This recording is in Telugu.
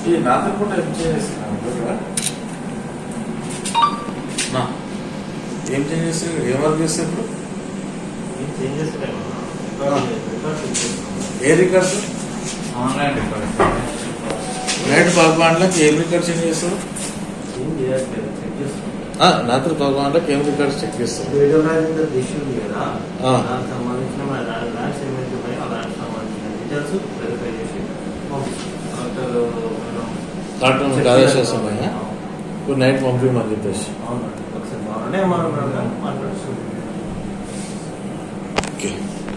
ఈ నాతో కూడా ఏం చేస్తున్నాను కదా నా ఏం చేంజ్ చేస్తారు ఏం వర్క్ చేస్తారు ఇప్పుడు ఏం చేంజెస్ లేవన్నా రికార్డ్ చేస్తున్నాం ఏ రికార్డ్స్ ఆన్లైన్ రికార్డ్ నైట్ పదకొండులకు ఏం రికార్డ్ చేంజ్ చేస్తారు ఏం చేయట్లేదు చెక్ చేస్తున్నాం ఆ, రాత్రి పదకొండులకు ఏం రికార్డ్స్ చెక్ చేస్తారు వీడియో రాజేందర్ ఇష్యూ ఉంది కదా ఆ. దానికి సంబంధించిన మన ల్యాండ్ ల్యాండ్స్ ఏమైతే ఉన్నాయో ఆ ల్యాండ్స్ సంబంధించిన డీటెయిల్స్ వెరిఫై చేసి పంపిస్తాం కలెక్టర్ మేడం కలెక్టర్ మీకు ఆదేశాలు ఉన్నాయా ఇప్పుడు నైట్ పంపించమని చెప్పేసి అవునండి ఒకసారి బాగానే మాట్లాడారు మాట్లాడుతుంది ఓకే